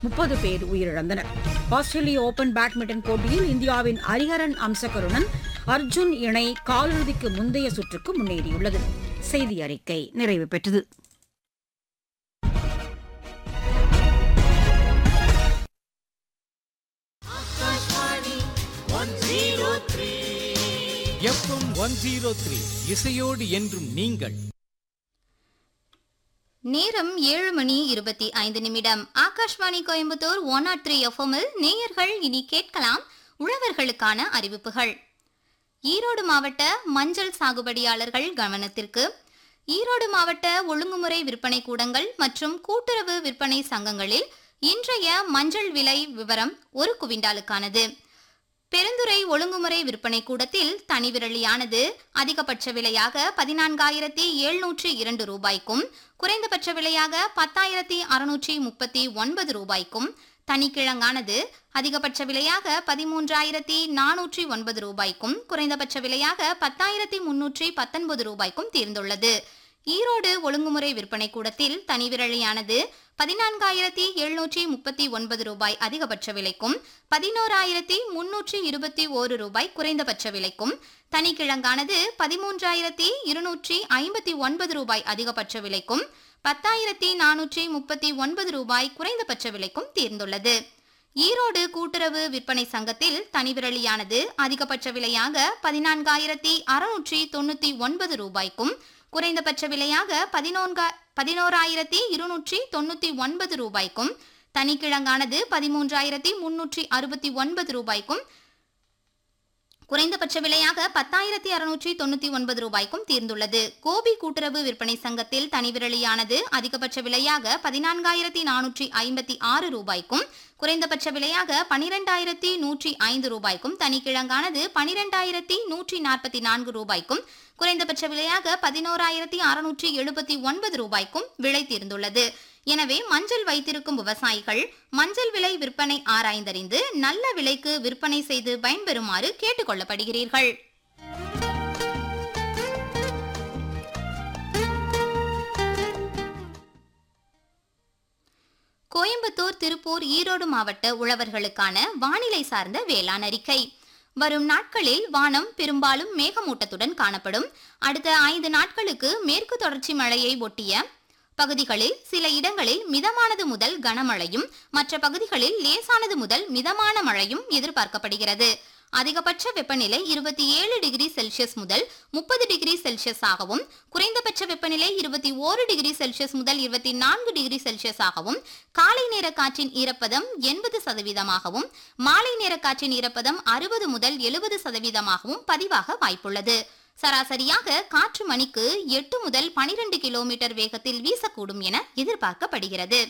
முப்பது பேர் உயிரிழந்தனர் ஆஸ்திரேலிய ஓபன் பேட்மிண்டன் போட்டியில் இந்தியாவின் ஹரிஹரன் அம்சகருணன் அர்ஜுன் இணை காலிறுதிக்கு முந்தைய சுற்றுக்கு முன்னேறியுள்ளது செய்தி அறிக்கை நிறைவு பெற்றது எஃப்எம் ஒன் ஜீரோ த்ரீ இசையோடு என்றும் நீங்கள் நேரம் ஏழு மணி இருபத்தி ஐந்து நிமிடம் Akashvani Coimbatore one nought three எஃப்எம்மில் நேயர்கள் இனி கேட்கலாம் உழவர்களுக்கான அறிவிப்புகள் ஈரோடு மாவட்ட மஞ்சள் சாகுபடியாளர்கள் கவனத்திற்கு ஈரோடு மாவட்ட ஒழுங்குமுறை விற்பனை கூடங்கள் மற்றும் கூட்டுறவு விற்பனை சங்கங்களில் இன்றைய மஞ்சள் விலை விவரம் ஒரு குவிண்டாலுக்கானது பெருந்துறை ஒழுங்குமுறை விற்பனை கூடத்தில் தனி விரலியானது அதிகபட்ச விலையாக பதினான்காயிரத்தி எழுநூற்றி இரண்டு ரூபாய்க்கும் குறைந்தபட்ச விலையாக பத்தாயிரத்தி அறுநூற்றி முப்பத்தி ஒன்பது ரூபாய்க்கும் தனிக்கிழங்கானது அதிகபட்ச விலையாக பதிமூன்றாயிரத்தி நானூற்றி ஒன்பது ரூபாய்க்கும் குறைந்தபட்ச விலையாக பத்தாயிரத்தி முன்னூற்றி பத்தொன்பது ரூபாய்க்கும் தீர்ந்துள்ளது ஈரோடு ஒழுங்குமுறை விற்பனை கூடத்தில் தனி விரலியானது பதினான்காயிரத்தி எழுநூற்றி முப்பத்தி ஒன்பது ரூபாய் அதிகபட்ச விலைக்கும் பதினோராயிரத்தி முன்னூற்றி இருபத்தி ஓரு ரூபாய் குறைந்தபட்ச விலைக்கும் தனிக்கிழங்கானது பதிமூன்றாயிரத்தி இருநூற்றி ஐம்பத்தி ஒன்பது ரூபாய் அதிகபட்ச விலைக்கும் பத்தாயிரத்தி நானூற்றி முப்பத்தி ஒன்பது ரூபாய் குறைந்தபட்ச விலைக்கும் தீர்ந்துள்ளது ஈரோடு கூட்டுறவு விற்பனை சங்கத்தில் தனிவிரலியானது அதிகபட்ச விலையாக பதினான்காயிரத்தி அறுநூற்றி தொண்ணூத்தி ஒன்பது ரூபாய்க்கும் குறைந்தபட்ச விலையாக பதினோன்கா பதினோராயிரத்தி இருநூற்றி தொண்ணூத்தி ஒன்பது ரூபாய்க்கும் தனிக்கிழங்கானது பதிமூன்றாயிரத்தி முன்னூற்றி அறுபத்தி ஒன்பது ரூபாய்க்கும் குறைந்தபட்ச விலையாக பத்தாயிரத்தி அறுநூற்றி தொண்ணூத்தி ஒன்பது ரூபாய்க்கும் தீர்ந்துள்ளது கோபி கூட்டுறவு விற்பனை சங்கத்தில் தனிவிரலியானது அதிகபட்ச விலையாக பதினான்காயிரத்தி நானூற்றி ஐம்பத்தி ஆறு ரூபாய்க்கும் குறைந்தபட்ச விலையாக பனிரெண்டாயிரத்தி நூற்றி ஐந்து ரூபாய்க்கும் தனிக்கிழங்கானது பனிரெண்டாயிரத்தி நூற்றி நாற்பத்தி நான்கு ரூபாய்க்கும் குறைந்தபட்ச விலையாக பதினோராயிரத்தி அறுநூற்றி எழுபத்தி ஒன்பது ரூபாய்க்கும் விலை தீர்ந்துள்ளது எனவே மஞ்சள் வைத்திருக்கும் விவசாயிகள் மஞ்சள் விலை விற்பனை ஆராய்ந்தறிந்து நல்ல விலைக்கு விற்பனை செய்து பயன்பெறுமாறு கேட்டுக்கொள்ளப்படுகிறீர்கள் கோயம்புத்தூர் திருப்பூர் ஈரோடு மாவட்ட உழவர்களுக்கான வானிலை சார்ந்த வேளாண் அறிக்கை வரும் நாட்களில் வானம் பெரும்பாலும் மேகமூட்டத்துடன் காணப்படும் அடுத்த ஐந்து நாட்களுக்கு மேற்கு தொடர்ச்சி மழையை ஒட்டிய பகுதிகளில் சில இடங்களில் மிதமானது முதல் கனமழையும் மற்ற பகுதிகளில் லேசானது முதல் மிதமான மழையும் எதிர்பார்க்கப்படுகிறது அதிகபட்ச வெப்பநிலை இருபத்தி ஏழு டிகிரி செல்சியஸ் முதல் முப்பது டிகிரி செல்சியஸ் ஆகவும் குறைந்தபட்ச வெப்பநிலை இருபத்தி ஓரு டிகிரி செல்சியஸ் முதல் இருபத்தி நான்கு டிகிரி செல்சியஸ் ஆகவும் காலை நேர காற்றின் ஈரப்பதம் எண்பது சதவீதமாகவும் மாலை நேர காற்றின் ஈரப்பதம் அறுபது முதல் எழுபது சதவீதமாகவும் பதிவாக வாய்ப்புள்ளது சராசரியாக காற்று மணிக்கு எட்டு முதல் பனிரெண்டு கிலோமீட்டர் வேகத்தில் வீசக்கூடும் என எதிர்பார்க்கப்படுகிறது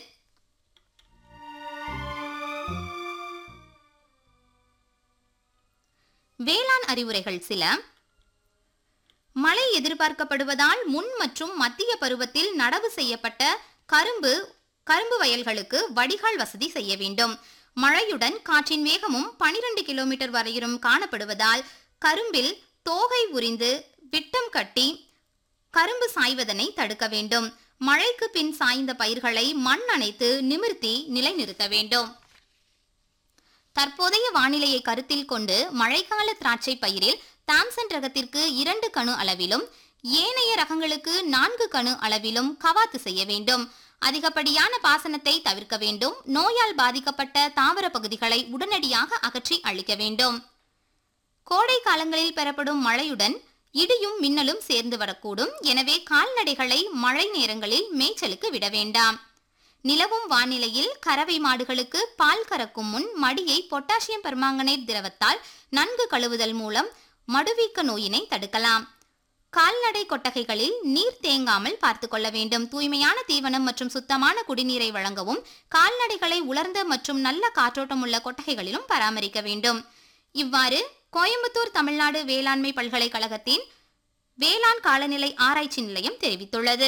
வேளாண் அறிவுரைகள் சில மழை எதிர்பார்க்கப்படுவதால் முன் மற்றும் மத்திய பருவத்தில் நடவு செய்யப்பட்ட கரும்பு கரும்பு வயல்களுக்கு வடிகால் வசதி செய்ய வேண்டும் மழையுடன் காற்றின் வேகமும் 12 கிலோமீட்டர் வரையிலும் காணப்படுவதால் கரும்பில் தோகை உரிந்து விட்டம் கட்டி கரும்பு சாய்வதனை தடுக்க வேண்டும் மழைக்கு பின் சாய்ந்த பயிர்களை மண் அணைத்து நிமிர்த்தி நிலைநிறுத்த வேண்டும் தற்போதைய வானிலையை கருத்தில் கொண்டு மழைக்கால திராட்சை பயிரில் தாம்சன் ரகத்திற்கு இரண்டு கணு அளவிலும் ஏனைய ரகங்களுக்கு நான்கு கணு அளவிலும் கவாத்து செய்ய வேண்டும் அதிகப்படியான பாசனத்தை தவிர்க்க வேண்டும் நோயால் பாதிக்கப்பட்ட தாவர பகுதிகளை உடனடியாக அகற்றி அழிக்க வேண்டும் கோடை காலங்களில் பெறப்படும் மழையுடன் இடியும் மின்னலும் சேர்ந்து வரக்கூடும் எனவே கால்நடைகளை மழை நேரங்களில் மேய்ச்சலுக்கு விட வேண்டாம் நிலவும் வானிலையில் கறவை மாடுகளுக்கு பால் கறக்கும் முன் மடியை பொட்டாசியம் பெர்மாங்கனேட் திரவத்தால் நன்கு கழுவுதல் மூலம் மடுவீக்க நோயினை தடுக்கலாம் கால்நடை கொட்டகைகளில் நீர் தேங்காமல் பார்த்து கொள்ள வேண்டும் தூய்மையான தீவனம் மற்றும் சுத்தமான குடிநீரை வழங்கவும் கால்நடைகளை உலர்ந்த மற்றும் நல்ல காற்றோட்டம் உள்ள கொட்டகைகளிலும் பராமரிக்க வேண்டும் இவ்வாறு கோயம்புத்தூர் தமிழ்நாடு வேளாண்மை பல்கலைக்கழகத்தின் வேளாண் காலநிலை ஆராய்ச்சி நிலையம் தெரிவித்துள்ளது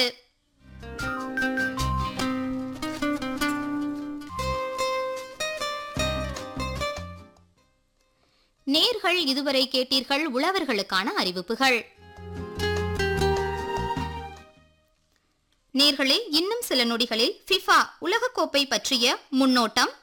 நேர்கள் இதுவரை கேட்டீர்கள் உழவர்களுக்கான அறிவிப்புகள் நேர்களே இன்னும் சில நொடிகளில் ஃபிஃபா உலகக்கோப்பை பற்றிய முன்னோட்டம்